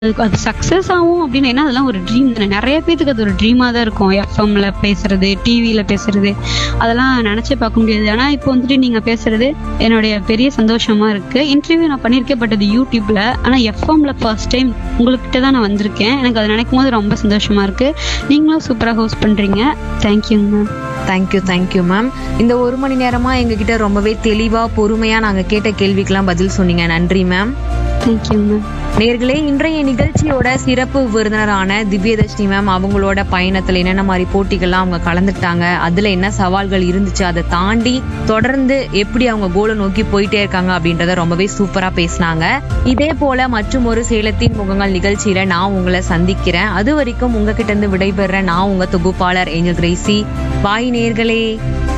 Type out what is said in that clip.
அதுக்கு அது சக்ஸஸ் ஆகும் அப்படின்னு ஏன்னா அதெல்லாம் ஒரு ட்ரீம் தானே நிறைய பேத்துக்கு அது ஒரு ட்ரீமாக தான் இருக்கும் எஃப்எம்ல பேசுறது டிவியில் பேசுறது அதெல்லாம் நினச்சே பார்க்க முடியாது ஆனால் இப்போ வந்துட்டு நீங்கள் பேசுறது என்னுடைய பெரிய சந்தோஷமா இருக்கு இன்டர்வியூ நான் பண்ணியிருக்கேன் பட் அது யூடியூப்ல ஆனால் எஃப்எம்ல ஃபர்ஸ்ட் டைம் உங்கள்கிட்ட தான் நான் வந்திருக்கேன் எனக்கு அதை நினைக்கும் போது ரொம்ப சந்தோஷமா இருக்கு நீங்களும் சூப்பராக ஹோஸ்ட் பண்றீங்க தேங்க்யூங்க மேம் தேங்க்யூ தேங்க்யூ மேம் இந்த ஒரு மணி நேரமா எங்ககிட்ட ரொம்பவே தெளிவா பொறுமையா நாங்க கேட்ட கேள்விக்கெல்லாம் பதில் சொன்னீங்க நன்றி மேம் தேங்க்யூங்க மேம் நேர்களே இன்றைய நிகழ்ச்சியோட சிறப்பு விருந்தினரான திவ்யதர்ஷினி மேம் அவங்களோட பயணத்துல என்னென்ன மாதிரி போட்டிகள்லாம் அவங்க கலந்துக்கிட்டாங்க அதுல என்ன சவால்கள் இருந்துச்சு அதை தாண்டி தொடர்ந்து எப்படி அவங்க கோலை நோக்கி போயிட்டே இருக்காங்க அப்படின்றத ரொம்பவே சூப்பரா பேசினாங்க இதே போல மற்றும் ஒரு சேலத்தின் முகங்கள் நிகழ்ச்சியில நான் உங்களை சந்திக்கிறேன் அது வரைக்கும் உங்ககிட்ட இருந்து விடைபெற நான் உங்க தொகுப்பாளர் ஏஞ்சல் கிரேசி பாய் நேர்களே